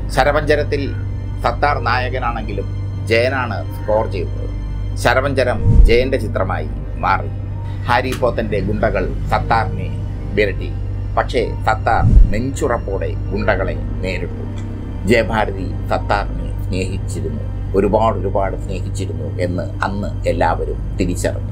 ശരപഞ്ചരത്തിൽ Sattar നായകനാണെങ്കിലും ജയനാണ് score ചെയ്തത് ശരപഞ്ചരം ജയന്റെ ചിത്രമായി മാറി ഹാരി പോത്തന്റെ ഗുണ്ടകൾ സത്താറിനെ വിരട്ടി പക്ഷേ സത്താർ നെഞ്ചുറപ്പോടെ ഗുണ്ടകളെ നേരിട്ടു ജയഭാരതി സത്താറിനെ സ്നേഹിച്ചിരുന്നു ഒരുപാട് ഒരുപാട് സ്നേഹിച്ചിരുന്നു എന്ന് അന്ന് എല്ലാവരും തിരിച്ചറിഞ്ഞു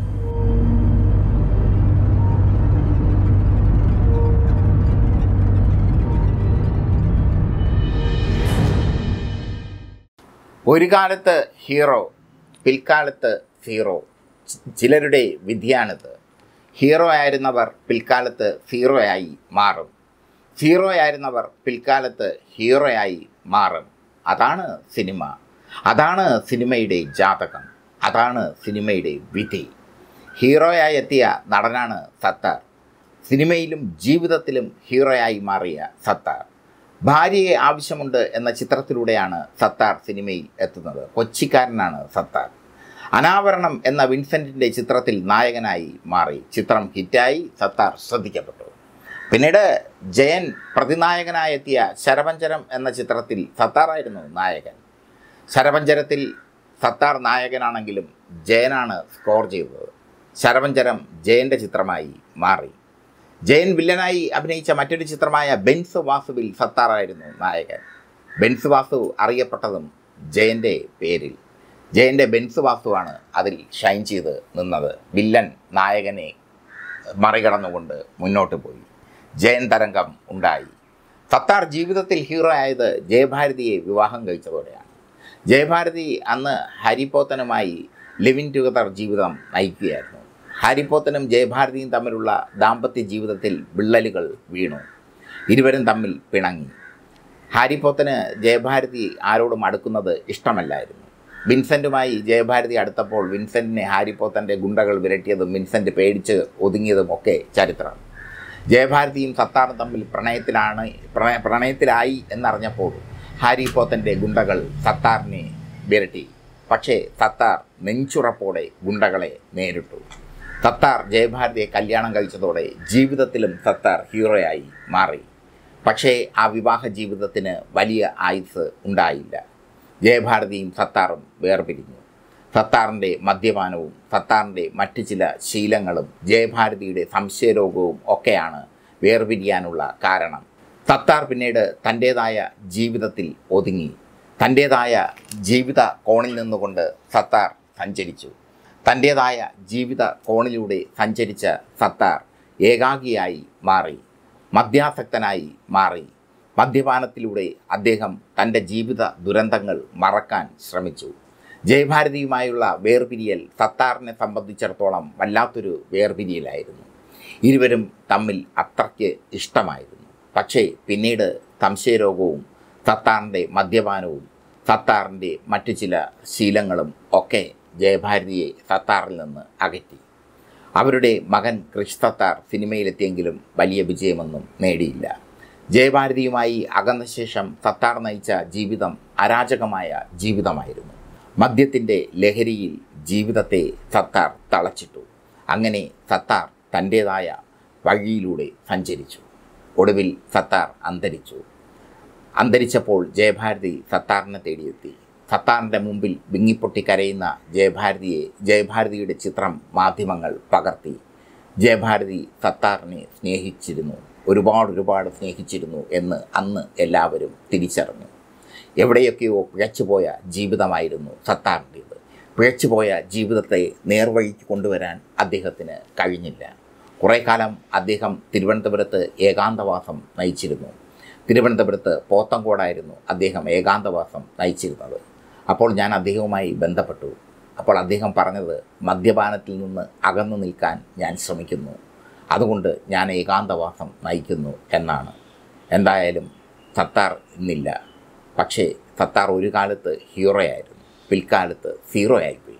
ഒരു കാലത്ത് ഹീറോ പിൽക്കാലത്ത് സീറോ ചി- ചിലരുടെ വിധിയാണിത് ഹീറോ ആയിരുന്നവർ പിൽക്കാലത്ത് സീറോയായി മാറും സീറോ ആയിരുന്നവർ പിൽക്കാലത്ത് ഹീറോയായി മാറും അതാണ് സിനിമ അതാണ് സിനിമയുടെ ജാതകം അതാണ് സിനിമയുടെ വിധി ഹീറോയായി എത്തിയ നടനാണ് സത്താർ സിനിമയിലും ജീവിതത്തിലും ഹീറോയായി മാറിയ സത്താർ ഭാര്യയെ ആവശ്യമുണ്ട് എന്ന ചിത്രത്തിലൂടെയാണ് സത്താർ സിനിമയിൽ എത്തുന്നത് കൊച്ചിക്കാരനാണ് സത്താർ അനാവരണം എന്ന വിൻസെൻറ്റിൻ്റെ ചിത്രത്തിൽ നായകനായി മാറി ചിത്രം ഹിറ്റായി സത്താർ ശ്രദ്ധിക്കപ്പെട്ടു പിന്നീട് ജയൻ പ്രതിനായകനായെത്തിയ ശരപഞ്ചരം എന്ന ചിത്രത്തിൽ സത്താറായിരുന്നു നായകൻ ശരപഞ്ചരത്തിൽ സത്താർ നായകനാണെങ്കിലും ജയനാണ് സ്കോർ ചെയ്തത് ശരപഞ്ചരം ജയൻ്റെ ചിത്രമായി മാറി ജയൻ വില്ലനായി അഭിനയിച്ച മറ്റൊരു ചിത്രമായ ബെൻസ് വാസുവിൽ സത്താറായിരുന്നു നായകൻ ബെൻസ് വാസു അറിയപ്പെട്ടതും ജയൻ്റെ പേരിൽ ജയൻ്റെ ബെൻസ് വാസുവാണ് അതിൽ ഷൈൻ ചെയ്ത് നിന്നത് വില്ലൻ നായകനെ മറികടന്നുകൊണ്ട് മുന്നോട്ട് പോയി ജയൻ തരംഗം ഉണ്ടായി സത്താർ ജീവിതത്തിൽ ഹീറോ ആയത് ജയഭാരതിയെ വിവാഹം കഴിച്ചതോടെയാണ് ജയഭാരതി അന്ന് ഹരിപോത്തനുമായി ലിവിൻ ടുഗദർ ജീവിതം നയിക്കുകയായിരുന്നു ഹാരിപ്പോത്തനും ജയഭാരതിയും തമ്മിലുള്ള ദാമ്പത്യ ജീവിതത്തിൽ വിള്ളലുകൾ വീണു ഇരുവരും തമ്മിൽ പിണങ്ങി ഹാരിപ്പോത്തന് ജയഭാരതി ആരോടും അടുക്കുന്നത് ഇഷ്ടമല്ലായിരുന്നു വിൻസെൻറ്റുമായി ജയഭാരതി അടുത്തപ്പോൾ വിൻസെൻറ്റിനെ ഹാരിപ്പോത്തൻ്റെ ഗുണ്ടകൾ വിരട്ടിയതും വിൻസെൻറ്റ് പേടിച്ച് ഒതുങ്ങിയതും ഒക്കെ ചരിത്രം ജയഭാരതിയും സത്താറും തമ്മിൽ പ്രണയത്തിലാണ് പ്രണയ പ്രണയത്തിലായി എന്നറിഞ്ഞപ്പോൾ ഹാരി പോത്തൻ്റെ ഗുണ്ടകൾ സത്താറിനെ വിരട്ടി പക്ഷേ സത്താർ നെഞ്ചുറപ്പോടെ ഗുണ്ടകളെ നേരിട്ടു സത്താർ ജയഭാരതിയെ കല്യാണം കഴിച്ചതോടെ ജീവിതത്തിലും സത്താർ ഹീറോയായി മാറി പക്ഷേ ആ വിവാഹ ജീവിതത്തിന് വലിയ ആയുസ് ഉണ്ടായില്ല ജയഭാരതിയും സത്താറും വേർപിരിഞ്ഞു സത്താറിൻ്റെ മദ്യപാനവും സത്താറിൻ്റെ മറ്റു ചില ശീലങ്ങളും ജയഭാരതിയുടെ സംശയരോഗവും ഒക്കെയാണ് വേർപിരിയാനുള്ള കാരണം സത്താർ പിന്നീട് തൻ്റേതായ ജീവിതത്തിൽ ഒതുങ്ങി തൻ്റേതായ ജീവിത കോണിൽ നിന്നുകൊണ്ട് സത്താർ സഞ്ചരിച്ചു തൻ്റേതായ ജീവിത കോണിലൂടെ സഞ്ചരിച്ച സത്താർ ഏകാഗിയായി മാറി മദ്യാസക്തനായി മാറി മദ്യപാനത്തിലൂടെ അദ്ദേഹം തൻ്റെ ജീവിത ദുരന്തങ്ങൾ മറക്കാൻ ശ്രമിച്ചു ജയഭാരതിയുമായുള്ള വേർപിരിയൽ സത്താറിനെ സംബന്ധിച്ചിടത്തോളം വല്ലാത്തൊരു വേർപിരിയലായിരുന്നു ഇരുവരും തമ്മിൽ അത്രയ്ക്ക് ഇഷ്ടമായിരുന്നു പക്ഷേ പിന്നീട് സംശയരോഗവും സത്താറിൻ്റെ മദ്യപാനവും സത്താറിൻ്റെ മറ്റു ചില ശീലങ്ങളും ഒക്കെ ജയഭാരതിയെ സത്താറിൽ നിന്ന് അകറ്റി അവരുടെ മകൻ കൃഷ് സത്താർ സിനിമയിലെത്തിയെങ്കിലും വലിയ വിജയമൊന്നും നേടിയില്ല ജയഭാരതിയുമായി അകന്ന ശേഷം സത്താർ നയിച്ച ജീവിതം അരാജകമായ ജീവിതമായിരുന്നു മദ്യത്തിൻ്റെ ലഹരിയിൽ ജീവിതത്തെ സത്താർ തളച്ചിട്ടു അങ്ങനെ സത്താർ തൻ്റേതായ വഴിയിലൂടെ സഞ്ചരിച്ചു ഒടുവിൽ സത്താർ അന്തരിച്ചു അന്തരിച്ചപ്പോൾ ജയഭാരതി സത്താറിനെ തേടിയെത്തി സത്താറിൻ്റെ മുമ്പിൽ വിങ്ങിപ്പൊട്ടി കരയുന്ന ജയഭാരതിയെ ജയഭാരതിയുടെ ചിത്രം മാധ്യമങ്ങൾ പകർത്തി ജയഭാരതി സത്താറിനെ സ്നേഹിച്ചിരുന്നു ഒരുപാട് ഒരുപാട് സ്നേഹിച്ചിരുന്നു എന്ന് അന്ന് എല്ലാവരും തിരിച്ചറിഞ്ഞു എവിടെയൊക്കെയോ പിഴച്ചുപോയ ജീവിതമായിരുന്നു സത്താറിൻ്റേത് പിഴച്ചുപോയ ജീവിതത്തെ നേർവഴിക്ക് കൊണ്ടുവരാൻ അദ്ദേഹത്തിന് കഴിഞ്ഞില്ല കുറേ കാലം അദ്ദേഹം തിരുവനന്തപുരത്ത് ഏകാന്തവാസം നയിച്ചിരുന്നു തിരുവനന്തപുരത്ത് പോത്തങ്കോടായിരുന്നു അദ്ദേഹം ഏകാന്തവാസം നയിച്ചിരുന്നത് അപ്പോൾ ഞാൻ അദ്ദേഹവുമായി ബന്ധപ്പെട്ടു അപ്പോൾ അദ്ദേഹം പറഞ്ഞത് മദ്യപാനത്തിൽ നിന്ന് അകന്നു നിൽക്കാൻ ഞാൻ ശ്രമിക്കുന്നു അതുകൊണ്ട് ഞാൻ ഏകാന്തവാസം നയിക്കുന്നു എന്നാണ് എന്തായാലും സത്താർ ഇന്നില്ല പക്ഷേ സത്താർ ഒരു കാലത്ത് ഹീറോയായിരുന്നു പിൽക്കാലത്ത് സീറോ ആയിപ്പോയി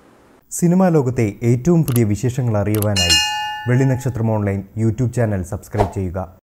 സിനിമാ ലോകത്തെ ഏറ്റവും പുതിയ വിശേഷങ്ങൾ അറിയുവാനായി Vellinakshatram online YouTube channel subscribe ചെയ്യുക